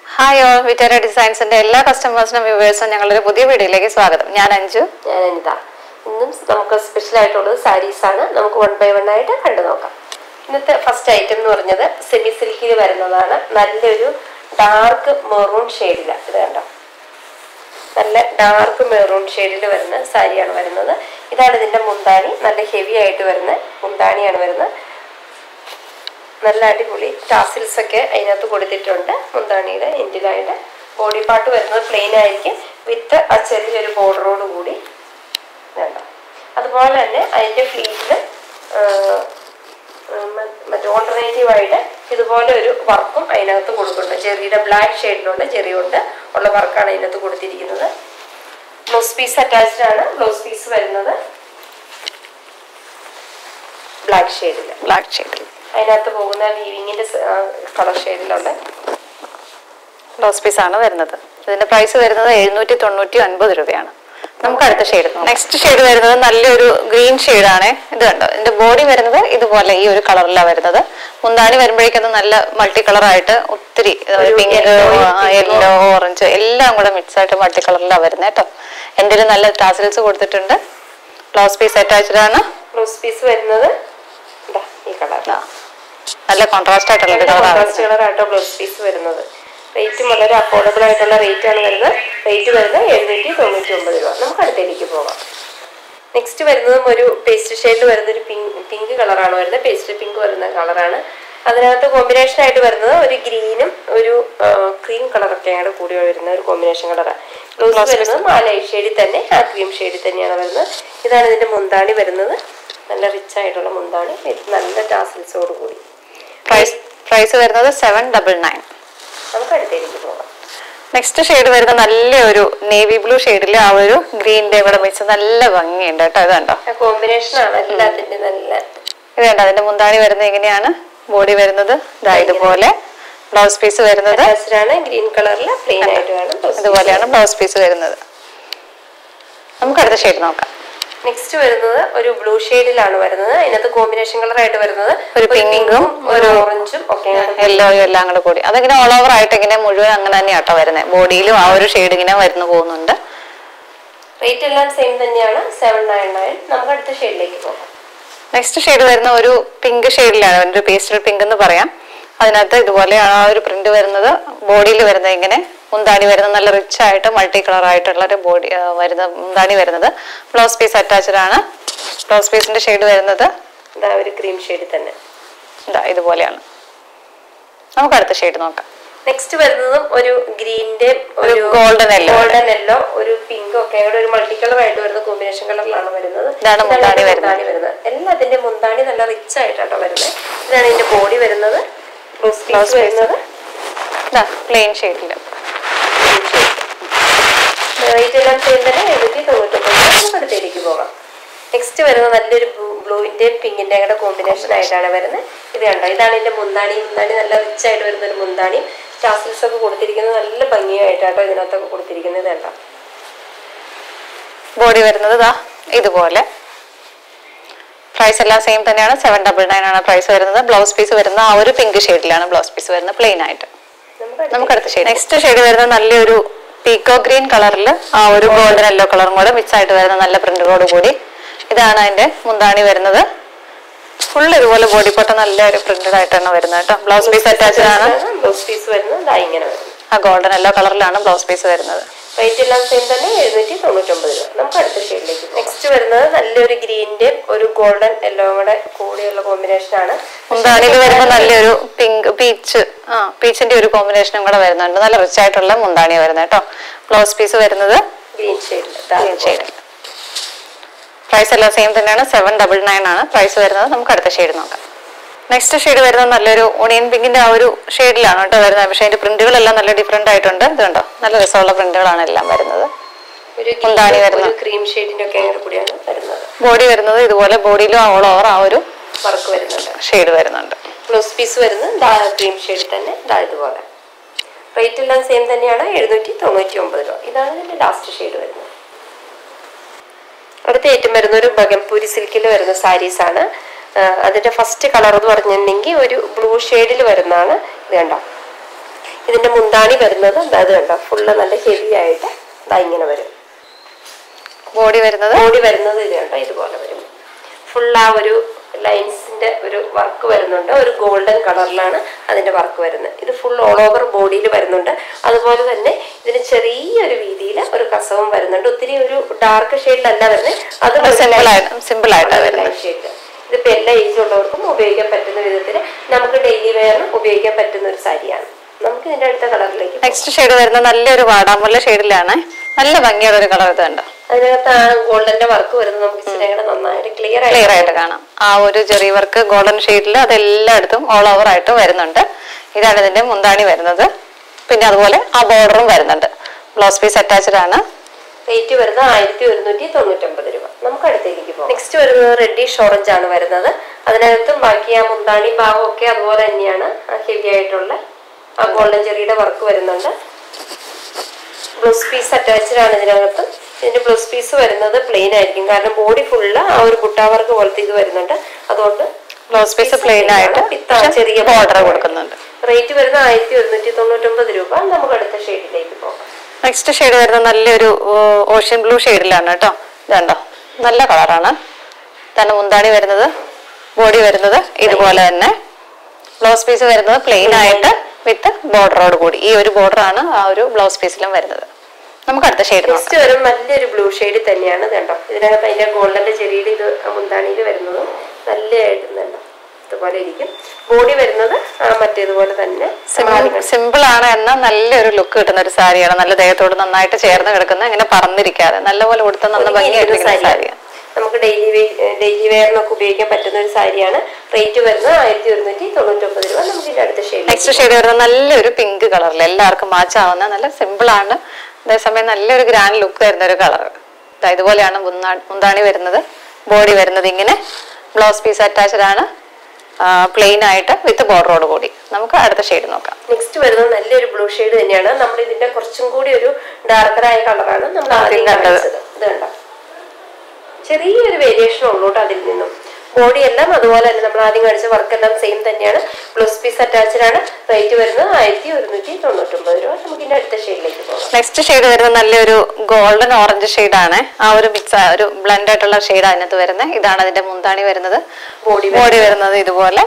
Hi all വിറ്റേറിയ ഡിസൈൻസിന്റെ എല്ലാ കസ്റ്റമേഴ്സിനും വ്യൂവേഴ്സും ഞങ്ങളുടെ ഒരു പുതിയ വീഡിയോയിലേക്ക് സ്വാഗതം ഞാൻ അഞ്ജു ഞാൻ അനിത ഇന്നും നമുക്ക് സ്പെഷ്യൽ ആയിട്ടുള്ളത് സാരീസ് ആണ് നമുക്ക് വൺ ബൈ വൺ ആയിട്ട് കണ്ടു നോക്കാം ഇന്നത്തെ ഫസ്റ്റ് ഐറ്റം എന്ന് പറഞ്ഞത് സെമി സിൽക്കിൽ വരുന്നതാണ് നല്ലൊരു ഡാർക്ക് മെറൂൺ ഷെയ്ഡില് ഇത് കണ്ടോ നല്ല ഡാർക്ക് മെറൂൺ ഷെയ്ഡിൽ വരുന്ന സാരിയാണ് വരുന്നത് ഇതാണ് ഇതിന്റെ മുന്താണി നല്ല ഹെവി ആയിട്ട് വരുന്ന മുന്താണിയാണ് വരുന്നത് നല്ല അടിപൊളി ടാസിൽസ് ഒക്കെ അതിനകത്ത് കൊടുത്തിട്ടുണ്ട് മുന്താണിയുടെ എൻഡിലായിട്ട് ബോഡി പാർട്ട് വരുന്നത് പ്ലെയിൻ ആയിരിക്കും വിത്ത് ആ ചെറിയൊരു ബോർഡറോട് കൂടി വേണ്ട അതുപോലെ തന്നെ അതിൻ്റെ ഫ്ലീറ്റിൽ മറ്റേ ഓൾട്ടർനേറ്റീവ് ആയിട്ട് ഇതുപോലെ ഒരു വർക്കും അതിനകത്ത് കൊടുക്കുന്നുണ്ട് ചെറിയുടെ ബ്ലാക്ക് ഷെയ്ഡിലുള്ള ചെറിയുണ്ട് ഉള്ള വർക്കാണ് അതിനകത്ത് കൊടുത്തിരിക്കുന്നത് ബ്ലൗസ് പീസ് അറ്റാച്ച്ഡ് ആണ് ബ്ലൗസ് പീസ് വരുന്നത് ബ്ലാക്ക് ഷെയ്ഡിൽ ബ്ലാക്ക് ഷെയ്ഡിൽ അതിനകത്ത് പോകുന്ന വീവിങ്ങിന്റെ കളർ ഷെയ്ഡിലുള്ള ബ്ലൗസ് പീസ് ആണ് വരുന്നത് ഇതിന്റെ പ്രൈസ് വരുന്നത് എഴുന്നൂറ്റി തൊണ്ണൂറ്റി ഒൻപത് രൂപയാണ് നമുക്ക് അടുത്ത ഷെയ്ഡ് നെക്സ്റ്റ് ഷെയ്ഡ് വരുന്നത് നല്ലൊരു ഗ്രീൻ ആണ് ഇത് കണ്ടോ ഇതിന്റെ ബോഡി വരുന്നത് ഇതുപോലെ ഈ ഒരു കളറിലാണ് വരുന്നത് മുന്താണി വരുമ്പോഴേക്കും നല്ല മൾട്ടി കളർ ആയിട്ട് ഒത്തിരി ഒരു pink yellow, pink. Yellow orange എല്ലാം കൂടെ മിക്സ് ആയിട്ട് മൾട്ടി കളറിലാണ് വരുന്നത് കേട്ടോ എൻ്റെ ഒരു നല്ല ടാസിൽസ് കൊടുത്തിട്ടുണ്ട് ബ്ലൗസ് പീസ് അറ്റാച്ച്ഡ് ആണ് ബ്ലൗസ് പീസ് വരുന്നത് ഇതാ ഈ കളർ ദാ. നല്ല കോൺട്രാസ്റ്റ് ആയിട്ടുള്ള ഒരു കളറാണ് കോൺട്രാസ്റ്റ് കളർ ആട്ടോ ബ്ലൗസ് പീസ് വരുന്നത് റേറ്റും വളരെ അഫോർഡബിൾ ആയിട്ടുള്ള റേറ്റ് ആണ് വരുന്നത് റേറ്റ് വരുന്നത് എഴുന്നൂറ്റി തൊണ്ണൂറ്റി ഒമ്പത് രൂപ നമുക്ക് അടുത്തേക്ക് പോകാം നെക്സ്റ്റ് വരുന്നതും ഒരു പേസ്റ്റ് ഷെയ്ഡിൽ വരുന്ന ഒരു പിങ്ക് പിങ്ക് കളറാണ് വരുന്നത് പേസ്റ്റ് പിങ്ക് വരുന്ന കളറാണ് അതിനകത്ത് കോമ്പിനേഷൻ ആയിട്ട് വരുന്നത് ഒരു ഗ്രീനും ഒരു ക്രീം കളറൊക്കെ കൂടെ കൂടി വരുന്ന ഒരു കോമ്പിനേഷൻ കളറാണ് ബ്ലൗസ് വരുന്നത് മാലൈ ഷെയ്ഡിൽ തന്നെ ആ ക്രീം ഷെയ്ഡിൽ തന്നെയാണ് വരുന്നത് ഇതാണ് ഇതിന്റെ മുന്താണി വരുന്നത് നല്ല റിച്ച് ആയിട്ടുള്ള മുന്താണി ഇത് നല്ല ടാസിൽസോട് കൂടി പ്രൈസ് പ്രൈസ് വരുന്നത് സെവൻ ഡബിൾ നയൻ നമുക്ക് അടുത്തേക്ക് പോകാം നെക്സ്റ്റ് ഷെയ്ഡ് വരുന്ന നല്ല ഒരു നേവി ബ്ലൂ ഷെയ്ഡിൽ ആ ഒരു ഗ്രീനിന്റെ ഇവിടെ മിക്സ് നല്ല ഭംഗിയുണ്ട് കേട്ടോ ഇത് കണ്ടോ ആ കോമ്പിനേഷൻ ആണ് എല്ലാത്തിന്റെ നല്ല ഇത് കണ്ടോ അതിന്റെ മുന്താണി വരുന്നത് എങ്ങനെയാണ് ബോഡി വരുന്നത് ഇതാ ഇതുപോലെ ബ്ലൗസ് പീസ് വരുന്നത് ആണ് ഗ്രീൻ കളറിൽ പ്ലെയിൻ ആയിട്ട് വേണം ഇതുപോലെയാണ് ബ്ലൗസ് പീസ് വരുന്നത് നമുക്ക് അടുത്ത ഷെയ്ഡ് നോക്കാം നെക്സ്റ്റ് വരുന്നത് ഒരു ബ്ലൂ ഷെയ്ഡിലാണ് വരുന്നത് അതിനകത്ത് കോമ്പിനേഷൻ കളർ ആയിട്ട് വരുന്നത് ഒരു പിങ്കും ഒരു ഓറഞ്ചും ഒക്കെ യെല്ലോയും എല്ലാം കൂടെ കൂടി അതിങ്ങനെ ഓൾ ഓവർ ആയിട്ട് ഇങ്ങനെ മുഴുവൻ അങ്ങനെ തന്നെയാട്ടോ വരുന്നത് ബോഡിയിലും ആ ഒരു ഷെയ്ഡ് ഇങ്ങനെ വരുന്നു പോകുന്നുണ്ട് റേറ്റ് എല്ലാം സെയിം തന്നെയാണ് സെവൻ നയൻ നയൻ നമുക്ക് അടുത്ത ഷെയ്ഡിലേക്ക് പോകാം നെക്സ്റ്റ് ഷെയ്ഡ് വരുന്ന ഒരു പിങ്ക് ഷെയ്ഡിലാണ് ഒരു പേസ്റ്റൽ പിങ്ക് എന്ന് പറയാം അതിനകത്ത് ഇതുപോലെ ആ ഒരു പ്രിന്റ് വരുന്നത് ബോഡിയിൽ വരുന്നത് ഇങ്ങനെ മുന്താണി വരുന്നത് നല്ല റിച്ച് ആയിട്ട് മൾട്ടി കളർ ആയിട്ടുള്ള ഒരു ബോഡി വരുന്ന മുന്താണി വരുന്നത് ബ്ലൗസ് പീസ് അറ്റാച്ച്ഡ് ആണ് ബ്ലൗസ് പീസിന്റെ ഷെയ്ഡ് വരുന്നത് ഇതാ ഒരു ക്രീം ഷെയ്ഡിൽ തന്നെ ഇതാ ഇതുപോലെയാണ് നമുക്ക് അടുത്ത ഷെയ്ഡ് നോക്കാം നെക്സ്റ്റ് വരുന്നതും ഒരു ഗ്രീനിന്റെ ഒരു golden yellow. ഗോൾഡൻ യെല്ലോ ഒരു പിങ്ക് ഒക്കെ കൂടെ ഒരു മൾട്ടി കളർ ആയിട്ട് വരുന്ന കോമ്പിനേഷൻ കളറിലാണ് വരുന്നത് ഇതാണ് മുന്താണി ഇതിന്റെ വരുന്നത്. മുന്താണി വരുന്നത് എല്ലാത്തിന്റെ മുന്താണി നല്ല റിച്ച് ആയിട്ടാട്ടോ വരുന്നത് ഇതാണ് ഇതിന്റെ ബോഡി വരുന്നത് ബ്ലൗസ് Blouse പീസ് piece. വരുന്നത് ഇതാ പ്ലെയിൻ ഷെയ്ഡിൽ റേറ്റ് എല്ലാം സെയിം തന്നെ എഴുന്നൂറ്റി തൊണ്ണൂറ്റൊമ്പത് നമുക്ക് അടുത്തേക്ക് പോകാം നെക്സ്റ്റ് വരുന്നത് നല്ലൊരു ബ്ലൂവിന്റെയും പിങ്കിന്റെയും കൂടെ കോമ്പിനേഷൻ ആയിട്ടാണ് വരുന്നത് ഇത് കണ്ടോ ഇതാണ് ഇതിന്റെ മുന്താണി മുന്താണി നല്ല റിച്ച് ആയിട്ട് വരുന്ന ഒരു മുന്താണി ടാസിൽസ് ഒക്കെ കൊടുത്തിരിക്കുന്നത് നല്ല ഭംഗിയായിട്ടാട്ടോ ഇതിനകത്തൊക്കെ കൊടുത്തിരിക്കുന്നത് കണ്ടോ ബോഡി വരുന്നത് ഇതാ ഇതുപോലെ പ്രൈസ് എല്ലാം സെയിം തന്നെയാണ് സെവൻ ഡബിൾ നയൻ ആണ് പ്രൈസ് വരുന്നത് ബ്ലൗസ് പീസ് വരുന്ന ആ ഒരു പിങ്ക് ഷെയ്ഡിലാണ് ബ്ലൗസ് പീസ് വരുന്നത് പ്ലെയിൻ ആയിട്ട് നമുക്ക് നമുക്ക് അടുത്ത ഷെയ്ഡ് നെക്സ്റ്റ് ഷെയ്ഡ് വരുന്നത് നല്ലൊരു പീക്കോ ഗ്രീൻ കളറിൽ ആ ഒരു ഗോൾഡൻ യെല്ലോ കളറും കൂടെ മിക്സ് ആയിട്ട് വരുന്ന നല്ല പ്രിന്റോട് കൂടി ഇതാണ് അതിന്റെ മുന്താണി വരുന്നത് ഫുൾ ഇതുപോലെ ബോഡി പൊട്ട നല്ല ഒരു പ്രിന്റഡ് ആയിട്ടാണ് വരുന്നത് കേട്ടോ ബ്ലൗസ് പീസ് അറ്റാച്ച്ഡ് ആണ് ബ്ലൗസ് പീസ് വരുന്നത് ദാ ഇങ്ങനെ വരുന്നത് ആ ഗോൾഡൻ യെല്ലോ കളറിലാണ് ബ്ലൗസ് പീസ് വരുന്നത് റേറ്റ് എല്ലാം സെയിം തന്നെ എഴുന്നൂറ്റി തൊണ്ണൂറ്റൊമ്പത് രൂപ നമുക്ക് അടുത്ത ഷെയ്ഡിലേക്ക് നെക്സ്റ്റ് വരുന്നത് നല്ലൊരു ഗ്രീനിന്റെ ഒരു ഗോൾഡൻ യെല്ലോ കൂടെ കൂടിയുള്ള കോമ്പിനേഷൻ ആണ് മുന്താണിയിൽ വരുമ്പോൾ നല്ലൊരു പിങ്ക് പീച്ച് ആ പീച്ചിന്റെ ഒരു കോമ്പിനേഷനും കൂടെ വരുന്നുണ്ട് നല്ല റിച്ച് ആയിട്ടുള്ള മുന്താണി വരുന്നത് കേട്ടോ ബ്ലൗസ് പീസ് വരുന്നത് ഗ്രീൻ ഷെയ്ഡിൽ ഗ്രീൻ ഷെയ്ഡ് പ്രൈസ് എല്ലാം സെയിം തന്നെയാണ് സെവൻ ഡബിൾ നയൻ ആണ് പ്രൈസ് വരുന്നത് നമുക്ക് അടുത്ത ഷെയ്ഡ് നോക്കാം നെക്സ്റ്റ് ഷെയ്ഡ് വരുന്നത് നല്ലൊരു ഓണിയൻ പിങ്കിന്റെ ആ ഒരു ഷെയ്ഡിലാണ് കേട്ടോ വരുന്നത് പക്ഷേ അതിന്റെ പ്രിന്റുകളെല്ലാം നല്ല ഡിഫറെന്റ് ആയിട്ടുണ്ട് ഇത് കണ്ടോ നല്ല രസമുള്ള പ്രിന്റുകളാണ് എല്ലാം വരുന്നത് ഒരു മുന്താണി green, വരുന്നത്. ഒരു ക്രീം ഷെയ്ഡിന്റെ ഒക്കെ കൂടെ കൂടിയാണ് വരുന്നത് ബോഡി വരുന്നത് ഇതുപോലെ ബോഡിയിലും ഓൾ ഓവർ ആ ഒരു വർക്ക് വരുന്നുണ്ട് ഷെയ്ഡ് വരുന്നുണ്ട് ബ്ലൗസ് പീസ് വരുന്നത് ദാ ക്രീം ഷെയ്ഡിൽ തന്നെ ദാ ഇതുപോലെ റേറ്റ് എല്ലാം സെയിം തന്നെയാണ് എഴുന്നൂറ്റി തൊണ്ണൂറ്റി ഒമ്പത് രൂപ ഇതാണ് ഇതിന്റെ ലാസ്റ്റ് ഷെയ്ഡ് വരുന്നത് അടുത്ത ഏറ്റവും വരുന്ന ഒരു ബഗംപൂരി സിൽക്കിൽ വരുന്ന സാരീസ് ആണ് ആ, അതിന്റെ ഫസ്റ്റ് കളർ എന്ന് പറഞ്ഞിട്ടുണ്ടെങ്കിൽ ഒരു ബ്ലൂ ഷെയ്ഡിൽ വരുന്നതാണ് ഇത് കണ്ടോ ഇതിന്റെ മുന്താണി വരുന്നത് ദാ ഇത് കണ്ടോ ഫുള്ള് നല്ല ഹെവി ആയിട്ട് ദാ ഇങ്ങനെ വരും ബോഡി വരുന്നത് ബോഡി വരുന്നത് ഇത് കണ്ടോ ഇതുപോലെ വരും ഫുൾ ആ ഒരു ലൈൻസിന്റെ ഒരു വർക്ക് വരുന്നുണ്ട് ഒരു ഗോൾഡൻ കളറിലാണ് അതിന്റെ വർക്ക് വരുന്നത് ഇത് ഫുൾ ഓൾ ഓവർ ബോഡിയിൽ വരുന്നുണ്ട് അതുപോലെ തന്നെ ഇതിന് ചെറിയൊരു വീതിയിൽ ഒരു കസവും വരുന്നുണ്ട് ഒത്തിരി ഒരു ഡാർക്ക് ഷെയ്ഡിലല്ല വരുന്നത് അത് സിമ്പിൾ ആയിട്ട് സിമ്പിൾ ആയിട്ടാണ് വരുന്നത് ലൈറ്റ് ഷെയ്ഡ് ഇതിപ്പോ എല്ലാ ഏജ് ഉള്ളവർക്കും ഉപയോഗിക്കാൻ പറ്റുന്ന വിധത്തിൽ നമുക്ക് ഡെയിലി വെയറിനും ഉപയോഗിക്കാൻ പറ്റുന്ന ഒരു സാരിയാണ് നമുക്ക് ഇതിന്റെ അടുത്ത കളറിലേക്ക് നെക്സ്റ്റ് ഷെയ്ഡ് വരുന്ന നല്ലൊരു വാടാമുള്ള ഷെയ്ഡിലാണ് നല്ല ഭംഗിയുള്ള ഒരു കളർ ഇത് കണ്ടോ അതിനകത്ത് ആ ഗോൾഡന്റെ വർക്ക് വരുന്നത് നമുക്ക് ഇച്ചിരി കൂടെ നന്നായിട്ട് ക്ലിയർ ആയിട്ട് ക്ലിയർ ആയിട്ട് കാണാം ആ ഒരു ചെറിയ വർക്ക് ഗോൾഡൻ ഷെയ്ഡിൽ അത് എല്ലായിടത്തും ഓൾ ഓവർ ആയിട്ട് വരുന്നുണ്ട് ഇതാണ് ഇതിന്റെ മുന്താണി വരുന്നത് പിന്നെ അതുപോലെ ആ ബോർഡറും വരുന്നുണ്ട് ബ്ലൗസ് പീസ് അറ്റാച്ച്ഡ് ആണ് റേറ്റ് വരുന്നത് ആയിരത്തി ഒരുന്നൂറ്റി തൊണ്ണൂറ്റൊമ്പത് രൂപ നമുക്ക് അടുത്തേക്ക് പോകാം നെക്സ്റ്റ് വരുന്നത് റെഡിഷ് ഓറഞ്ച് ആണ് വരുന്നത് അതിനകത്തും ബാക്കി ആ മുന്താണി ഭാഗം ഒക്കെ അതുപോലെ തന്നെയാണ് ഹെവി ആയിട്ടുള്ള ആ ഗോൾഡൻ ചെറിയുടെ വർക്ക് വരുന്നുണ്ട് ബ്ലൗസ് പീസ് അറ്റാച്ച്ഡ് ആണ് ഇതിനകത്ത് ഇതിന്റെ ബ്ലൗസ് പീസ് വരുന്നത് പ്ലെയിൻ ആയിരിക്കും കാരണം ബോഡി ഫുള്ള് ആ ഒരു ബുട്ടാ വർക്ക് പോലത്തെ ഇത് വരുന്നുണ്ട് അതുകൊണ്ട് ബ്ലൗസ് പീസ് പ്ലെയിൻ ആയിട്ട് പിത്ത ചെറിയ ബോർഡർ കൊടുക്കുന്നുണ്ട് റേറ്റ് വരുന്നത് ആയിരത്തി ഒരുന്നൂറ്റി തൊണ്ണൂറ്റൊമ്പത് രൂപ നമുക്ക് അടുത്ത ഷെയ്ഡിലേക്ക് പോകാം നെക്സ്റ്റ് ഷെയ്ഡ് വരുന്നത് നല്ലൊരു ഓഷ്യൻ ബ്ലൂ ഷെയ്ഡിലാണ് കേട്ടോ ഇതുണ്ടോ നല്ല കളറാണ് തന്നെ മുന്താണി വരുന്നത് ബോഡി വരുന്നത് ഇതുപോലെ തന്നെ ബ്ലൗസ് പീസ് വരുന്നത് പ്ലെയിൻ ആയിട്ട് വിത്ത് ബോർഡറോട് കൂടി ഈ ഒരു ബോർഡർ ആണ് ആ ഒരു ബ്ലൗസ് പീസിലും വരുന്നത് നമുക്ക് അടുത്ത ഷെയ്ഡ് നോക്കാം നെക്സ്റ്റ് വരും നല്ലൊരു ബ്ലൂ ഷെയ്ഡ് തന്നെയാണ് ഇത് കണ്ടോ ഇതിനകത്ത് അതിന്റെ ഗോൾഡന്റെ ചെറിയുടെ ഇത് മുന്താണിയിൽ വരുന്നതും നല്ലതായിട്ട് കണ്ടോ ഇതുപോലെ ഇരിക്കും ബോഡി വരുന്നത് ആ മറ്റേതുപോലെ തന്നെ സിമ്പിൾ ആണ് എന്നാൽ നല്ലൊരു ലുക്ക് കിട്ടുന്ന ഒരു സാരിയാണ് നല്ല ദേഹത്തോട് നന്നായിട്ട് ചേർന്ന് കിടക്കുന്ന ഇങ്ങനെ പറന്നിരിക്കാതെ നല്ലപോലെ കൊടുത്ത നല്ല ഭംഗിയായിട്ടിരിക്കുന്ന സാരിയാണ് നമുക്ക് ഡെയിലി ഡെയിലി വെയറിനൊക്കെ ഉപയോഗിക്കാൻ പറ്റുന്ന ഒരു സാരിയാണ് റേറ്റ് വരുന്നത് ആയിരത്തി ഒരുന്നൂറ്റി തൊണ്ണൂറ്റൊമ്പത് രൂപ നമുക്ക് ഇതിന്റെ അടുത്ത ഷെയ്ഡ് നെക്സ്റ്റ് ഷെയ്ഡ് വരുന്നത് നല്ലൊരു പിങ്ക് കളറിൽ എല്ലാവർക്കും മാച്ച് ആവുന്ന നല്ല സിമ്പിൾ ആണ് അതേസമയം നല്ലൊരു ഗ്രാൻഡ് ലുക്ക് വരുന്ന ഒരു കളർ ഇതുപോലെയാണ് മുന്നാ- മുന്താണി വരുന്നത് ബോഡി വരുന്നത് ഇങ്ങനെ ബ്ലൗസ് പീസ് അറ്റാച്ച്ഡ് ആണ് പ്ലെയിൻ ആയിട്ട് വിത്ത് ബോർഡറോട് കൂടി നമുക്ക് അടുത്ത ഷെയ്ഡ് നോക്കാം നെക്സ്റ്റ് വരുന്നത് നല്ലൊരു ബ്ലൂ ഷെയ്ഡ് തന്നെയാണ് നമ്മൾ ഇതിന്റെ കുറച്ചും കൂടി ഒരു ഡാർക്കർ ആയ കളറാണ് നമ്മൾ ആദ്യം കണ്ടത്. കാണിച്ചത് ഇത് കണ്ടോ ചെറിയൊരു വേരിയേഷൻ ഉള്ളൂ ട്ടോ അതിൽ നിന്നും ബോഡി എല്ലാം അതുപോലെ തന്നെ നമ്മൾ ആദ്യം കാണിച്ച വർക്ക് എല്ലാം സെയിം തന്നെയാണ് ബ്ലൗസ് പീസ് അറ്റാച്ച്ഡ് ആണ് റേറ്റ് വരുന്നത് ആയിരത്തി ഒരുന്നൂറ്റി തൊണ്ണൂറ്റൊമ്പത് രൂപ നമുക്ക് ഇതിന്റെ അടുത്ത ഷെയ്ഡിലേക്ക് പോകാം നെക്സ്റ്റ് ഷെയ്ഡ് വരുന്നത് നല്ലൊരു ഗോൾഡൻ ഓറഞ്ച് ആണ് ആ ഒരു മിക്സ് ഒരു ബ്ലെൻഡ് ആയിട്ടുള്ള ഷെയ്ഡ് അതിനകത്ത് വരുന്നത് ഇതാണ് അതിന്റെ മുന്താണി വരുന്നത് ബോഡി ബോഡി വരുന്നത് ഇതുപോലെ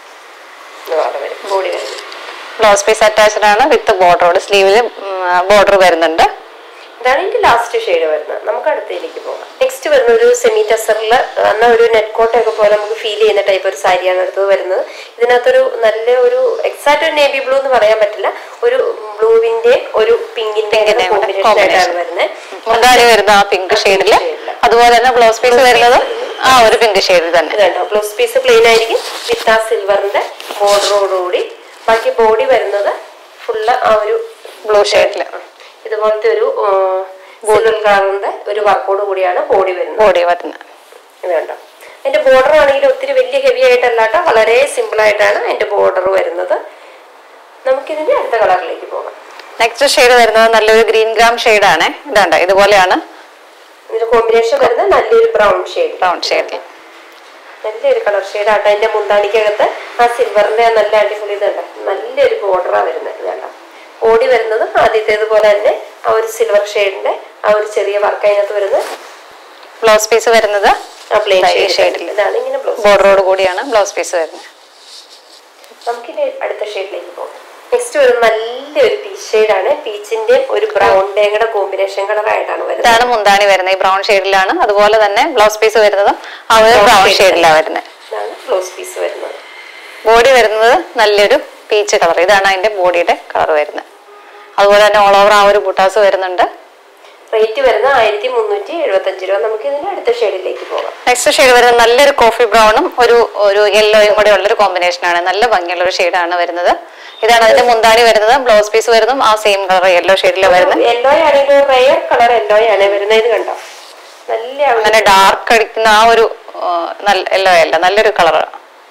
വരും ബോഡി വരുന്നത് ബ്ലൗസ് പീസ് അറ്റാച്ച്ഡ് ആണ് വിത്ത് ബോർഡറോട് സ്ലീവിൽ ബോർഡർ വരുന്നുണ്ട് ഇതാണ് ഇതിന്റെ ലാസ്റ്റ് ഷെയ്ഡ് വരുന്നത് നമുക്ക് അടുത്തതിലേക്ക് പോകാം നെക്സ്റ്റ് വരുന്ന ഒരു സെമി ടസറിൽ എന്ന ഒരു നെറ്റ് കോട്ടയൊക്കെ പോലെ നമുക്ക് ഫീൽ ചെയ്യുന്ന ടൈപ്പ് ഒരു സാരിയാണ് അടുത്തത് വരുന്നത് ഇതിനകത്തൊരു നല്ല ഒരു എക്സാക്ട് ഒരു നേവി ബ്ലൂ എന്ന് പറയാൻ പറ്റില്ല ഒരു ബ്ലൂവിന്റെ ഒരു പിങ്കിന്റെ Pink-ന്റെ കൂടെ കോമ്പിനേഷൻ ആയിട്ടാണ് combination. വരുന്നത് മുന്താണി വരുന്ന ആ പിങ്ക് ഷെയ്ഡില് shade-ല്. അതുപോലെ തന്നെ ബ്ലൗസ് പീസ് വരുന്നത് ആ ഒരു പിങ്ക് ഷെയ്ഡിൽ തന്നെ ഇതുണ്ടോ ബ്ലൗസ് പീസ് പ്ലെയിൻ ആയിരിക്കും വിത്ത് ആ സിൽവറിന്റെ ബോർഡറോടുകൂടി ബാക്കി ബോഡി വരുന്നത് ഫുള്ള് ആ ഒരു ബ്ലൂ ഷെയ്ഡില് ഇതുപോലത്തെ ഒരു സിൽവർ കളറിന്റെ ഒരു വർക്കോട് കൂടിയാണ് ബോഡി വരുന്നത് ബോഡി വരുന്നത് ഇത് കണ്ടോ അതിന്റെ ബോർഡർ ആണെങ്കിൽ ഒത്തിരി വലിയ ഹെവി ആയിട്ടല്ല കേട്ടോ വളരെ സിമ്പിൾ ആയിട്ടാണ് അതിന്റെ ബോർഡർ വരുന്നത് നമുക്കിതിന്റെ അടുത്ത കളറിലേക്ക് പോകാം നെക്സ്റ്റ് ഷെയ്ഡ് വരുന്നത് നല്ലൊരു ഗ്രീൻ ഗ്രാം ആണ് ഇതാണ്ട് ഇതുപോലെയാണ് ഇതിന്റെ കോമ്പിനേഷൻ വരുന്നത് നല്ലൊരു ബ്രൗൺ ഷെയ്ഡ് ബ്രൗൺ ഷെയ്ഡിൽ നല്ലൊരു കളർ ഷെയ്ഡ് ആട്ടോ അതിന്റെ മുന്താണിക്കകത്ത് ആ സിൽവറിന്റെ നല്ല അടിപൊളി ഇതുണ്ട് നല്ലൊരു ബോർഡറാ വരുന്നത് ഇത് കണ്ടോ ബോഡി വരുന്നത് ആദ്യത്തേതുപോലെ തന്നെ ആ ഒരു സിൽവർ ഷെയ്ഡിന്റെ ആ ഒരു ചെറിയ വർക്ക് അതിനകത്ത് വരുന്നത് ബ്ലൗസ് പീസ് വരുന്നത് ആ പ്ലെയിൻ ഈ ഷെയ്ഡ് ഷെയ്ഡിൽ ഇതാണ് ഇങ്ങനെ ബ്ലൗസ് ബോർഡറോട് കൂടിയാണ് ബ്ലൗസ് പീസ് വരുന്നത് നമുക്കിനി അടുത്ത ഷെയ്ഡിലേക്ക് പോകാം നെക്സ്റ്റ് ഒരു നല്ലൊരു പീച്ച് ആണ് പീച്ചിന്റെ ഒരു ബ്രൗണിന്റെയും കൂടെ കോമ്പിനേഷൻ കളർ ആയിട്ടാണ് വരുന്നത് ഇതാണ് മുന്താണി വരുന്നത് ഈ ബ്രൗൺ ഷെയ്ഡിലാണ് അതുപോലെ തന്നെ ബ്ലൗസ് പീസ് വരുന്നത് ആ ഒരു ബ്രൗൺ ഷെയ്ഡിലാണ് വരുന്നത് ഇതാണ് ബ്ലൗസ് പീസ് വരുന്നത് ബോഡി വരുന്നത് നല്ലൊരു പീച്ച് കളർ ഇതാണ് അതിന്റെ ബോഡിയുടെ കളർ വരുന്നത് അതുപോലെ തന്നെ ഓൾ ഓവർ ആ ഒരു ബുട്ടാസ് വരുന്നുണ്ട് റേറ്റ് വരുന്നത് ആയിരത്തി മുന്നൂറ്റി എഴുപത്തി അഞ്ച് രൂപ നമുക്ക് ഇതിന്റെ അടുത്ത ഷെയ്ഡിലേക്ക് പോകാം നെക്സ്റ്റ് ഷെയ്ഡ് വരുന്നത് നല്ലൊരു കോഫി ബ്രൗണും ഒരു ഒരു യെല്ലോയും കൂടെ ഉള്ളൊരു കോമ്പിനേഷൻ ആണ് നല്ല ഭംഗിയുള്ള ഒരു ഷെയ്ഡാണ് വരുന്നത് ഇതാണ് അതിന്റെ മുന്താണി വരുന്നത് ബ്ലൗസ് പീസ് വരുന്നതും ആ സെയിം കളർ യെല്ലോ ഷെയ്ഡിൽ വരുന്നത് യെല്ലോ ആണെങ്കിൽ റയർ കളർ യെല്ലോ ആണ് വരുന്നത് ഇത് കണ്ടോ നല്ല ആ ഒരു- അങ്ങനെ ഡാർക്ക് അടിക്കുന്ന ആ ഒരു ആ, നല്ല യെല്ലോ അല്ല നല്ലൊരു കളറാണ്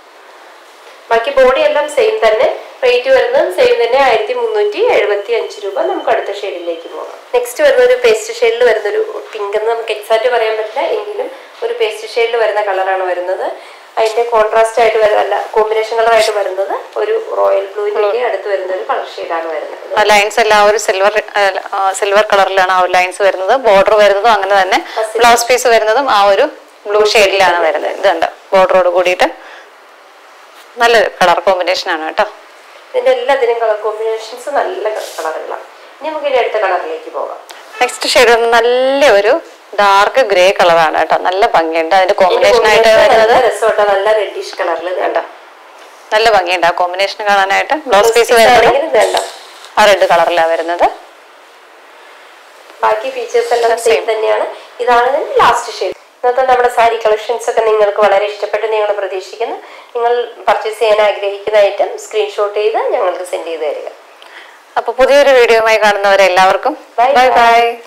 ബാക്കി ബോഡി എല്ലാം സെയിം തന്നെ റേറ്റ് വരുന്നത് സെയിം തന്നെ ആയിരത്തി മുന്നൂറ്റി എഴുപത്തി അഞ്ച് രൂപ നമുക്ക് അടുത്ത ഷെയ്ഡിലേക്ക് പോകാം നെക്സ്റ്റ് വരുന്ന ഒരു പേസ്റ്റ് ഷെയ്ഡിൽ വരുന്ന ഒരു പിങ്ക് എന്ന് നമുക്ക് എക്സാക്റ്റ് പറയാൻ പറ്റില്ല എങ്കിലും ഒരു പേസ്റ്റ് ഷെയ്ഡിൽ വരുന്ന കളറാണ് വരുന്നത് അതിന്റെ കോൺട്രാസ്റ്റ് ആയിട്ട് വരുന്നല്ല കോമ്പിനേഷൻ കളർ ആയിട്ട് വരുന്നത് ഒരു റോയൽ ബ്ലൂവിന്റെ അടുത്ത് വരുന്ന ഒരു കളർ ഷെയ്ഡാണ് വരുന്നത് ആ ലൈൻസ് എല്ലാം ആ ഒരു സിൽവർ സിൽവർ കളറിലാണ് ആ ഒരു ലൈൻസ് വരുന്നത് ബോർഡർ വരുന്നതും അങ്ങനെ തന്നെ ബ്ലൗസ് പീസ് വരുന്നതും ആ ഒരു ബ്ലൂ ഷെയ്ഡിലാണ് വരുന്നത് ഇതുണ്ട് ബോർഡറോട് കൂടിയിട്ട് നല്ലൊരു കളർ കോമ്പിനേഷൻ ആണ് കേട്ടോ ഇതിന്റെ എല്ലാത്തിനും കളർ കോമ്പിനേഷൻസ് നല്ല കളറുകളാണ് ഇനി നമുക്ക് ഇനി അടുത്ത കളറിലേക്ക് പോകാം നെക്സ്റ്റ് ഷെയ്ഡ് നല്ല ഒരു ഡാർക്ക് ഗ്രേ കളറാണ് കേട്ടോ നല്ല ഭംഗിയുണ്ട് അതിന്റെ കോമ്പിനേഷൻ ആയിട്ട് വരുന്നത് നല്ല രസമാട്ടോ നല്ല റെഡിഷ് കളറിൽ കണ്ടോ നല്ല ഭംഗിയുണ്ട് ആ കോമ്പിനേഷൻ കാണാനായിട്ട് ബ്ലൗസ് പീസ് വരുന്നത് ആണെങ്കിൽ വേണ്ട ആ റെഡ് കളറിലാണ് വരുന്നത് ബാക്കി ഫീച്ചേഴ്സ് എല്ലാം സെയിം തന്നെയാണ് ഇതാണ് ലാസ്റ്റ് ഷെയ്ഡ് ഇന്നത്തെ നമ്മുടെ സാരി കളക്ഷൻസ് ഒക്കെ നിങ്ങൾക്ക് വളരെ ഇഷ്ടപ്പെട്ട് നിങ്ങൾ പ്രതീക്ഷിക്കുന്നു നിങ്ങൾ പർച്ചേസ് ചെയ്യാൻ ആഗ്രഹിക്കുന്ന ഐറ്റം സ്ക്രീൻഷോട്ട് ചെയ്ത് ഞങ്ങൾക്ക് സെൻഡ് ചെയ്ത് തരിക അപ്പൊ പുതിയൊരു വീഡിയോയുമായി കാണുന്നവരെ എല്ലാവർക്കും Bye ബൈ bye. ബൈ